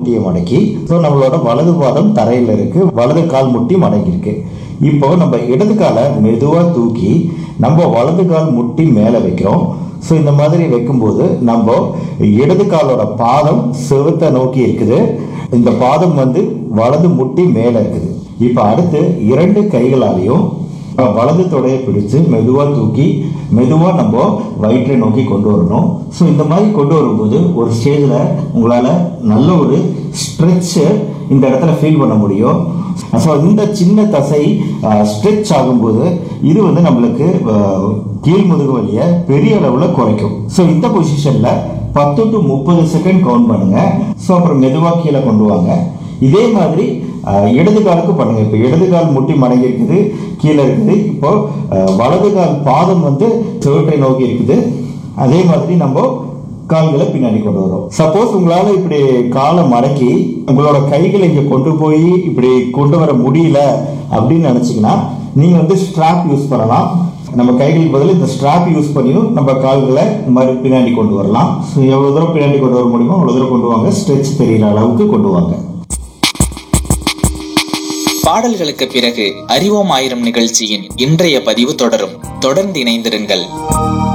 முட்டியை மடக்கி ஸோ நம்மளோட வலது பாதம் தரையில் இருக்கு வலது கால் முட்டி மடங்கி இருக்கு இப்போ நம்ம இடது காலை மெதுவாக தூக்கி நம்ம வலது கால் முட்டி மேலே வைக்கிறோம் ஸோ இந்த மாதிரி வைக்கும்போது நம்ம இடது காலோட பாதம் செவுத்தை நோக்கி இருக்குது இந்த பாதம் வந்து வலது முட்டி மேலே இருக்குது இப்போ அடுத்து இரண்டு கைகளாலையும் அஹ், வலது தொடையை பிடிச்சு மெதுவாக தூக்கி மெதுவாக நம்ம வயிற்றை நோக்கி கொண்டு வரணும் ஸோ இந்த மாதிரி கொண்டு வரும்போது ஒரு ஸ்டேஜில் உங்களால் நல்ல ஒரு ஸ்ட்ரெச்சு இந்த இடத்துல ஃபீல் பண்ண முடியும் ஸோ இந்த சின்ன தசை ஸ்ட்ரெச் ஆகும்போது இது வந்து நம்மளுக்கு அஹ், கீழ் முதுகு வலியை பெரிய அளவில் குறைக்கும் ஸோ இந்த பொசிஷனில் பத்து டு முப்பது செகண்ட் கவுண்ட் பண்ணுங்க ஸோ அப்புறம் மெதுவாக கீழே கொண்டு வாங்க இதே மாதிரி அஹ், இடது காலுக்கு பண்ணுங்க இப்போ இடது கால் முட்டி மடங்கி இருக்குது கீழே இருக்குது இப்போ அஹ், வலது கால் பாதம் வந்து செவற்றை நோக்கி இருக்குது அதே மாதிரி நம்ம கால்களை பின்னாடி கொண்டு வரும் சப்போஸ் உங்களால இப்படி காலை மடக்கி உங்களோட கைகளை இங்க கொண்டு போய் இப்படி கொண்டு வர முடியல அப்படின்னு நினைச்சீங்கன்னா நீங்க வந்து ஸ்ட்ராப் யூஸ் பண்ணலாம் நம்ம கைகளுக்கு பதில் இந்த ஸ்ட்ராப் யூஸ் பண்ணியும் நம்ம கால்களை இந்த மாதிரி பின்னாடி கொண்டு வரலாம் ஸோ எவ்வளவு தூரம் பின்னாடி கொண்டு வர முடியுமோ அவ்வளவு தூரம் கொண்டு வாங்க ஸ்ட்ரெச் தெரியற அளவுக்கு கொண்டு வாங்க பாடல்களுக்கு பிறகு அறிவோம் ஆயிரம் நிகழ்ச்சியின் இன்றைய பதிவு தொடரும் தொடர்ந்து இணைந்திருங்கள்